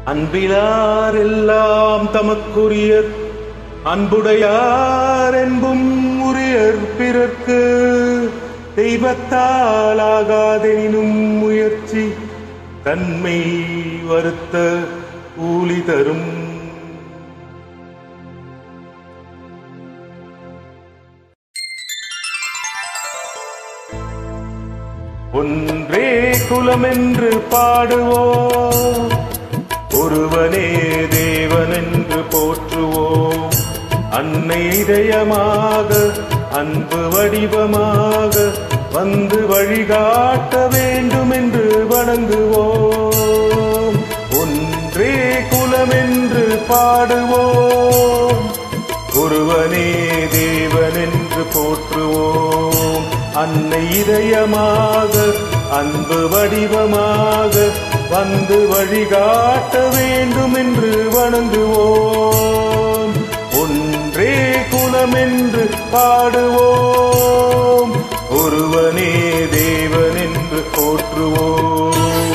அன்பிலார் எல்லாம் தமக்குரியர் அன்புடையார் என்பும் உரியர் பிறர்க்கு தெய்வத்தால் ஆகாதெனினும் முயற்சி தன்மை வருத்த கூலி தரும் ஒன்றே குலமென்று பாடுவோம் ஒருவனே தேவன் என்று போற்றுவோம் அன்னை இதயமாக அன்பு வடிவமாக வந்து வழிகாட்ட வேண்டும் என்று வணங்குவோம் ஒன்றே குலமென்று பாடுவோம் ஒருவனே தேவன் என்று போற்றுவோம் அன்னை இதயமாக அன்பு வடிவமாக வந்து வழிகாட்ட வேண்டும் என்று வணங்குவோம் ஒன்றே குலம் என்று பாடுவோம் ஒருவனே தேவன் என்று போற்றுவோம்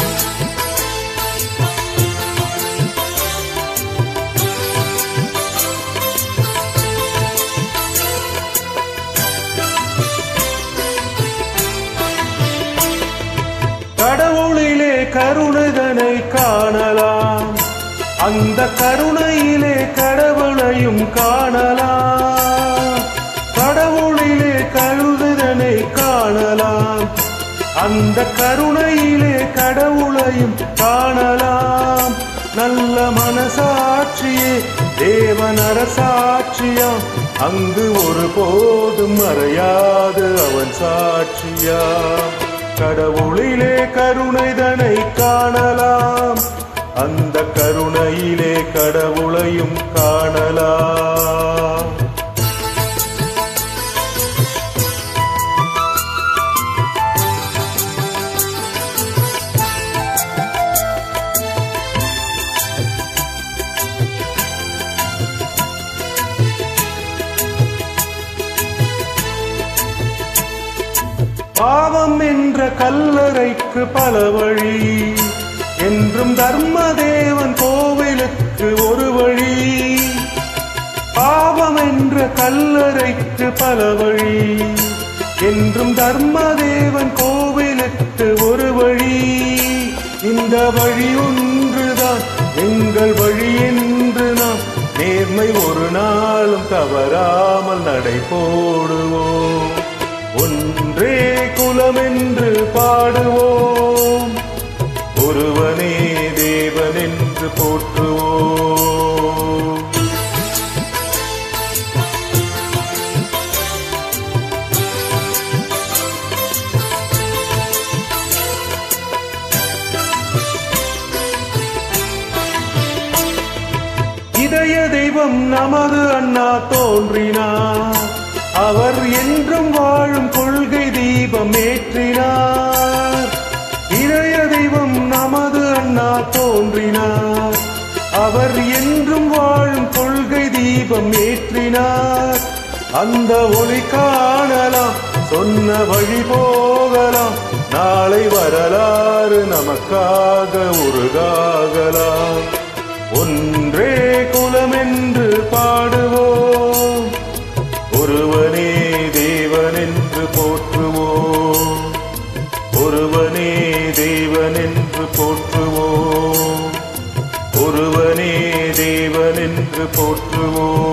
கடவுளிலே கருணைதனை காணலாம் அந்த கருணையிலே கடவுளையும் காணலாம் கடவுளிலே கருணைதனை காணலாம் அந்த கருணையிலே கடவுளையும் காணலாம் நல்ல மனசாட்சியே தேவன் அரசாட்சியாம் அங்கு ஒரு போதும் மறையாது அவன் சாட்சியாம் கடவுளிலே கருணைதனை காணலாம் அந்த கருணையிலே கடவுளையும் காணலாம் பாவம் என்ற கல்லறைக்கு பல வழி என்றும் தர்மதேவன் கோவிலுக்கு ஒரு வழி பாவம் என்ற கல்லறைக்கு பல வழி என்றும் தர்மதேவன் கோவிலுக்கு ஒரு வழி இந்த வழி ஒன்றுதான் எங்கள் வழி என்று நாம் நேர்மை ஒரு நாளும் தவறாமல் நடை போடுவோம் ஒன்றே குலம் என்று பாடுவோம் ஒருவனே தேவன் என்று போற்றுவோம் இதய தெய்வம் நமது அண்ணா தோன்றினார் அவர் என்றும் வாழும் கொள்கை தீபம் ஏற்றினார் இதய தெய்வம் நமது அண்ணா தோன்றினார் அவர் என்றும் வாழும் கொள்கை தீபம் ஏற்றினார் அந்த ஒளி காணலாம் சொன்ன வழி போகலாம் நாளை வரலாறு நமக்காக உருகாகலாம் ஒன்றே குலம் என்று பாடுவோம் ஒருவனே தேவன் என்று போற்றுவோம் ஒருவனே தேவன் என்று போற்றுவோம் ஒருவனே தேவன் என்று போற்றுவோம்